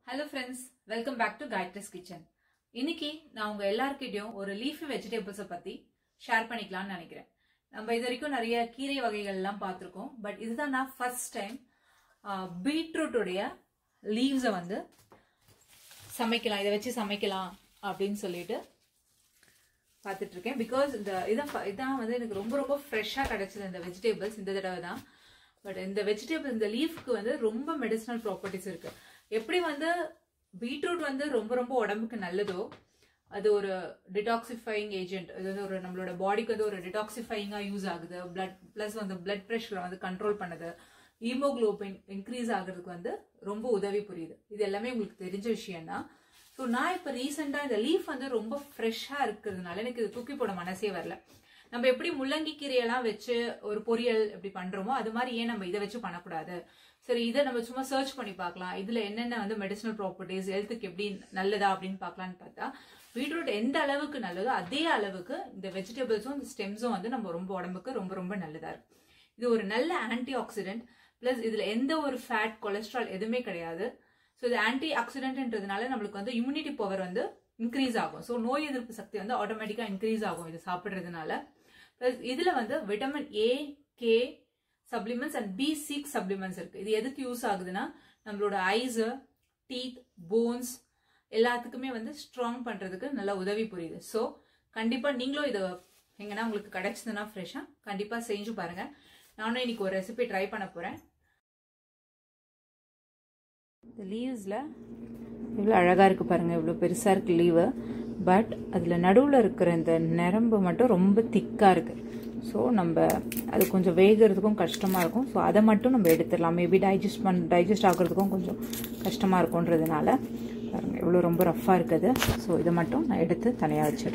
hello friends welcome back to Gayathri's kitchen இன்னைக்கு நான் உங்க எல்லார்கிட்டயும் ஒரு லீஃபி வெஜிடபிள்ஸை பத்தி ஷேர் பண்ணிக்கலாம்னு நினைக்கிறேன் நம்ம இது வரைக்கும் நிறைய கீரை வகைகள் எல்லாம் பார்த்துருக்கோம் பட் இதுதான் நான் ஃபர்ஸ்ட் டைம் பீட்ரூட்டுடைய லீவ்ஸை வந்து சமைக்கலாம் இதை வச்சு சமைக்கலாம் அப்படின்னு சொல்லிட்டு பார்த்துட்டு இருக்கேன் பிகாஸ் இந்த இதான் ப- இதான் வந்து எனக்கு ரொம்ப ரொம்ப ஃப்ரெஷ்ஷாக கிடைச்சது இந்த வெஜிடபிள்ஸ் இந்த தடவை தான் பட் இந்த வெஜிடபிள் இந்த லீஃப்க்கு வந்து ரொம்ப மெடிசனல் ப்ராப்பர்ட்டிஸ் இருக்கு எப்படி வந்து பீட்ரூட் வந்து ரொம்ப ரொம்ப உடம்புக்கு நல்லதோ அது ஒரு டிடாக்சிஃபைங் ஏஜென்ட் அது வந்து ஒரு நம்மளோட பாடிக்கு வந்து ஒரு டிடாக்சிஃபைங்காக யூஸ் ஆகுது பிளட் ப்ளஸ் வந்து பிளட் ப்ரெஷரை வந்து கண்ட்ரோல் பண்ணுது ஹீமோகுளோபின் இன்க்ரீஸ் ஆகுறதுக்கு வந்து ரொம்ப உதவி புரியுது இது எல்லாமே உங்களுக்கு தெரிஞ்ச விஷயம் தான் ஸோ நான் இப்போ ரீசெண்டாக இந்த லீஃப் வந்து ரொம்ப ஃப்ரெஷ்ஷாக இருக்கிறதுனால எனக்கு இது தூக்கி போட மனசே வரல நம்ம எப்படி முள்ளங்கி கீரையெல்லாம் வச்சு ஒரு பொரியல் எப்படி பண்றோமோ அது மாதிரி ஏன் நம்ம இதை வச்சு பண்ணக்கூடாது சரி இதை நம்ம சும்மா சர்ச் பண்ணி பார்க்கலாம் இதுல என்னென்ன வந்து மெடிசனல் ப்ராப்பர்ட்டிஸ் ஹெல்த்துக்கு எப்படி நல்லதா அப்படின்னு பார்க்கலான்னு பார்த்தா பீட்ரூட் எந்த அளவுக்கு நல்லதோ அதே அளவுக்கு இந்த வெஜிடபிள்ஸும் இந்த ஸ்டெம்ஸும் வந்து நம்ம ரொம்ப உடம்புக்கு ரொம்ப ரொம்ப நல்லதா இருக்கு இது ஒரு நல்ல ஆன்டி ஆக்சிடென்ட் பிளஸ் இதுல எந்த ஒரு ஃபேட் கொலஸ்ட்ரால் எதுவுமே கிடையாது ஸோ இது ஆன்டி ஆக்சிடென்ட்ன்றதுனால நம்மளுக்கு வந்து இம்யூனிட்டி பவர் வந்து இன்க்ரீஸ் ஆகும் ஸோ நோய் எதிர்ப்பு சக்தி வந்து ஆட்டோமேட்டிக்காக இன்க்ரீஸ் ஆகும் இது சாப்பிட்றதுனால ப்ளஸ் இதில் வந்து vitamin A K supplements and B six supplements இருக்கு இது எதுக்கு யூஸ் ஆகுதுன்னா நம்மளோட ஐஸு டீத் போன்ஸ் எல்லாத்துக்குமே வந்து ஸ்ட்ராங் பண்ணுறதுக்கு நல்லா உதவி புரியுது ஸோ கண்டிப்பாக நீங்களும் இதை எங்கன்னா உங்களுக்கு கிடைச்சதுன்னா ஃப்ரெஷ்ஷாக கண்டிப்பாக செஞ்சு பாருங்க நானும் இன்னைக்கு ஒரு ரெசிபி ட்ரை பண்ண போகிறேன் இந்த லீவ்ஸில் இவ்வளோ அழகாக இருக்குது பாருங்கள் இவ்வளோ பெருசாக இருக்குது லீவு பட் அதில் நடுவில் இருக்கிற இந்த நரம்பு மட்டும் ரொம்ப திக்காக இருக்குது ஸோ நம்ம அது கொஞ்சம் வேகிறதுக்கும் கஷ்டமாக இருக்கும் ஸோ அதை மட்டும் நம்ம எடுத்துடலாம் மேபி டைஜஸ்ட் பண் டைஜஸ்ட் ஆகுறதுக்கும் கொஞ்சம் கஷ்டமாக இருக்கும்ன்றதுனால பாருங்கள் இவ்வளோ ரொம்ப ரஃப்பாக இருக்குது ஸோ இதை மட்டும் நான் எடுத்து தனியாக வச்சிடுறேன்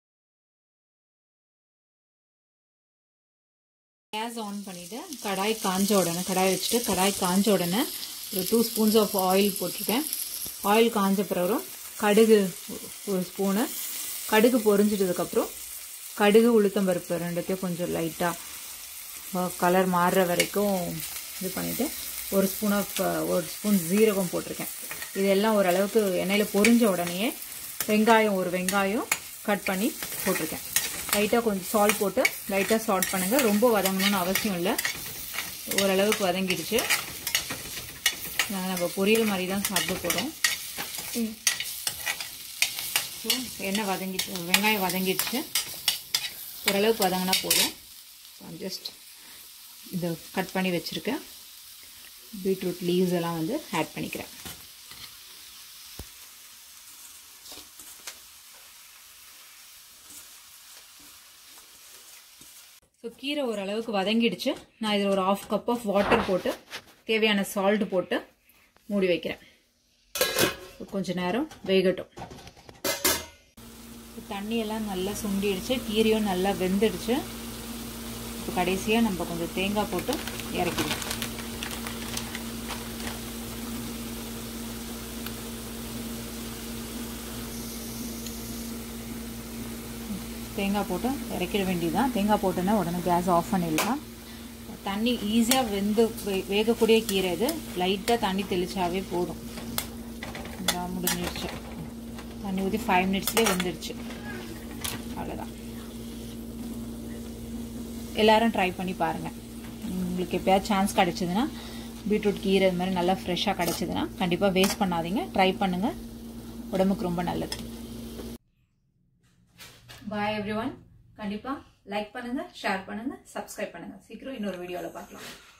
கேஸ் ஆன் பண்ணிவிட்டு கடாய் காஞ்ச உடனே கடாய் வச்சுட்டு கடாய் காஞ்ச உடனே ஒரு டூ ஸ்பூன்ஸ் ஆஃப் ஆயில் போட்டிருக்கேன் ஆயில் காஞ்ச பிறகு கடுகு ஒரு ஸ்பூனு கடுகு பொரிஞ்சிட்டதுக்கப்புறம் கடுகு உளுத்தம்பருப்பு ரெண்டுத்தையும் கொஞ்சம் லைட்டாக கலர் மாறுற வரைக்கும் இது பண்ணிவிட்டு ஒரு ஸ்பூன் ஆஃப் ஒரு ஸ்பூன் ஜீரகம் போட்டிருக்கேன் இதெல்லாம் ஓரளவுக்கு எண்ணெயில் பொரிஞ்ச உடனேயே வெங்காயம் ஒரு வெங்காயம் கட் பண்ணி போட்டிருக்கேன் லைட்டாக கொஞ்சம் சால்ட் போட்டு லைட்டாக சால்ட் பண்ணுங்கள் ரொம்ப வதங்கணும்னு அவசியம் இல்லை ஓரளவுக்கு வதங்கிடுச்சு நாங்கள் நம்ம பொரியல் மாதிரி தான் சாப்பிட போகிறோம் ஸோ எண்ணெய் வதங்கிட்டு வெங்காயம் வதங்கிடுச்சு ஓரளவுக்கு வதங்கினா போதும் ஜஸ்ட் இதை கட் பண்ணி வச்சுருக்கேன் பீட்ரூட் லீவ்ஸ் எல்லாம் வந்து ஆட் பண்ணிக்கிறேன் ஸோ கீரை ஓரளவுக்கு வதங்கிடுச்சு நான் இதில் ஒரு ஆஃப் கப் ஆஃப் வாட்டர் போட்டு தேவையான சால்ட் போட்டு மூடி வைக்கிறேன் கொஞ்ச நேரம் வேகட்டும் தண்ணியெல்லாம் நல்லா சுண்டிடுச்சு கீரையும் நல்லா வெந்துடுச்சு இப்போ கடைசியாக நம்ம கொஞ்சம் தேங்காய் போட்டு இறக்கிடுவோம் தேங்காய் போட்டு இறக்கிட வேண்டியதுதான் தேங்காய் போட்டோன்னா உடனே கேஸ் ஆஃப் பண்ணிடலாம் தண்ணி ஈஸியாக வெந்து வே- வேகக்கூடிய கீரை இது லைட்டாக தண்ணி தெளிச்சாவே போதும் இதான் முடிஞ்சிடுச்சு தண்ணி ஊற்றி ஃபைவ் மினிட்ஸ்லேயே வெந்துடுச்சு அவ்வளோதான் எல்லாரும் ட்ரை பண்ணி பாருங்கள் உங்களுக்கு எப்பயாவது சான்ஸ் கிடைச்சதுன்னா பீட்ரூட் கீரை இது மாதிரி நல்லா ஃப்ரெஷ்ஷாக கிடைச்சதுன்னா கண்டிப்பாக வேஸ்ட் பண்ணாதீங்க ட்ரை பண்ணுங்கள் உடம்புக்கு ரொம்ப நல்லது பாய் எவ்ரி ஒன் கண்டிப்பாக லைக் பண்ணுங்கள் ஷேர் பண்ணுங்கள் சப்ஸ்கிரைப் பண்ணுங்கள் சீக்கிரம் இன்னொரு வீடியோவில் பார்க்கலாம்